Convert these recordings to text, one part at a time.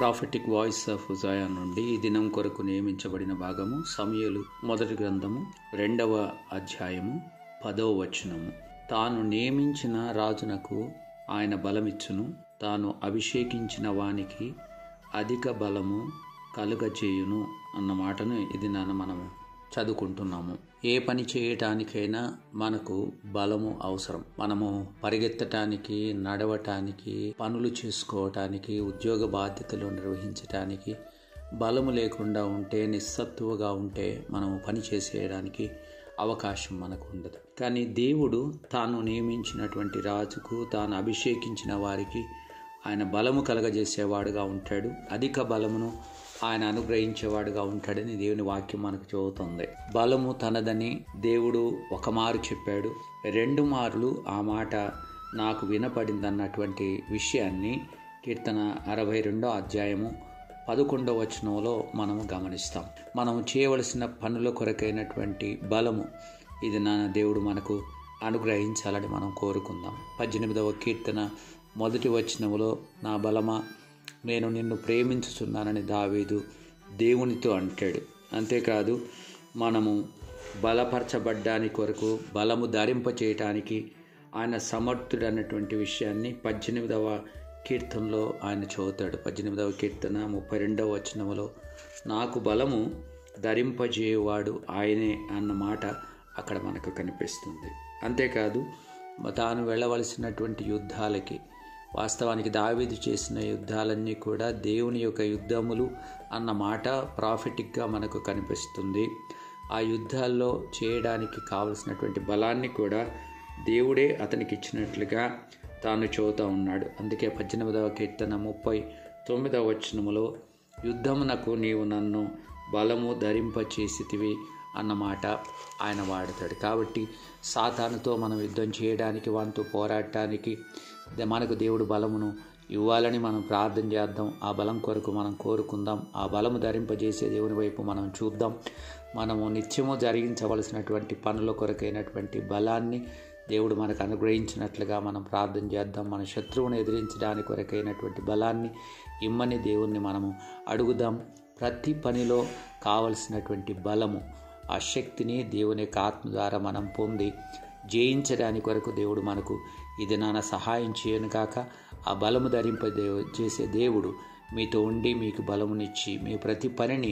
prophetic voice of ఉజాయా నుండి ఈ దినం కొరకు నియమించబడిన భాగము సమయలు మొదటి గ్రంథము రెండవ అధ్యాయము పదవ వచనము తాను నియమించిన రాజునకు ఆయన బలమిచ్చును తాను అభిషేకించిన వానికి అధిక బలము కలుగచేయును అన్న మాటను ఇది నాన్న మనము చదువుకుంటున్నాము ఏ పని చేయటానికైనా మనకు బలము అవసరం మనము పరిగెత్తటానికి నడవటానికి పనులు చేసుకోవటానికి ఉద్యోగ బాధ్యతలు నిర్వహించటానికి బలము లేకుండా ఉంటే నిస్సత్తువగా ఉంటే మనము పని చేసేయడానికి అవకాశం మనకు ఉండదు కానీ దేవుడు తాను నియమించినటువంటి రాజుకు తాను అభిషేకించిన వారికి ఆయన బలము కలగజేసేవాడుగా ఉంటాడు అధిక బలమును ఆయన అనుగ్రహించేవాడుగా ఉంటాడని దేవుని వాక్యం మనకు చెబుతుంది బలము తనదని దేవుడు ఒక మారు చెప్పాడు రెండు మార్లు ఆ మాట నాకు వినపడిందన్నటువంటి విషయాన్ని కీర్తన అరవై రెండో అధ్యాయము పదకొండవ వచనంలో మనము గమనిస్తాం మనం చేయవలసిన పనుల కొరకైనటువంటి బలము ఇది నా దేవుడు మనకు అనుగ్రహించాలని మనం కోరుకుందాం పద్దెనిమిదవ కీర్తన మొదటి వచనములో నా బలమా నేను నిన్ను ప్రేమించుచున్నానని దావీదు దేవునితో అంటాడు అంతేకాదు మనము బలపరచబడ్డానికి కొరకు బలము ధరింప చేయటానికి ఆయన సమర్థుడు అన్నటువంటి విషయాన్ని పద్దెనిమిదవ కీర్తనలో ఆయన చదువుతాడు పద్దెనిమిదవ కీర్తన ముప్పై రెండవ వచనములో నాకు బలము ధరింపజేయువాడు ఆయనే అన్న మాట అక్కడ మనకు కనిపిస్తుంది అంతేకాదు తాను వెళ్ళవలసినటువంటి యుద్ధాలకి వాస్తవానికి దావీదు చేసిన యుద్ధాలన్నీ కూడా దేవుని యొక్క యుద్ధములు అన్న మాట ప్రాఫిటిక్గా మనకు కనిపిస్తుంది ఆ యుద్ధాల్లో చేయడానికి కావలసినటువంటి బలాన్ని కూడా దేవుడే అతనికి ఇచ్చినట్లుగా తాను చదువుతూ ఉన్నాడు అందుకే పద్దెనిమిదవ కీర్తన ముప్పై తొమ్మిదవ వచనములో యుద్ధమునకు నీవు నన్ను బలము ధరింపచేసితివి అన్నమాట ఆయన వాడతాడు కాబట్టి సాతానుతో మనం యుద్ధం చేయడానికి వానితో పోరాడటానికి మనకు దేవుడు బలమును ఇవ్వాలని మనం ప్రార్థన చేద్దాం ఆ బలం కొరకు మనం కోరుకుందాం ఆ బలము ధరింపజేసే దేవుని వైపు మనం చూద్దాం మనము నిత్యము జరిగించవలసినటువంటి పనుల కొరకైనటువంటి బలాన్ని దేవుడు మనకు అనుగ్రహించినట్లుగా మనం ప్రార్థన చేద్దాం మన శత్రువును ఎదిరించడానికి కొరకైనటువంటి బలాన్ని ఇమ్మని దేవుణ్ణి మనము అడుగుదాం ప్రతి పనిలో కావలసినటువంటి బలము ఆ శక్తిని దేవుని యొక్క ఆత్మ ద్వారా మనం పొంది జయించడానికి కొరకు దేవుడు మనకు ఇది నాన్న సహాయం చేయను కాక ఆ బలము ధరింప చేసే దేవుడు మీతో ఉండి మీకు బలమునిచ్చి మీ ప్రతి పనిని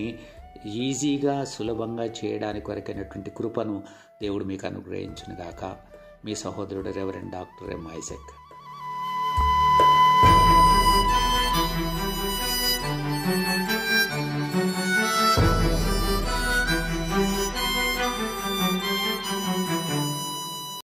ఈజీగా సులభంగా చేయడానికి కొరకైనటువంటి కృపను దేవుడు మీకు అనుగ్రహించును గాక మీ సహోదరుడు reverend doctor M Isaac thank you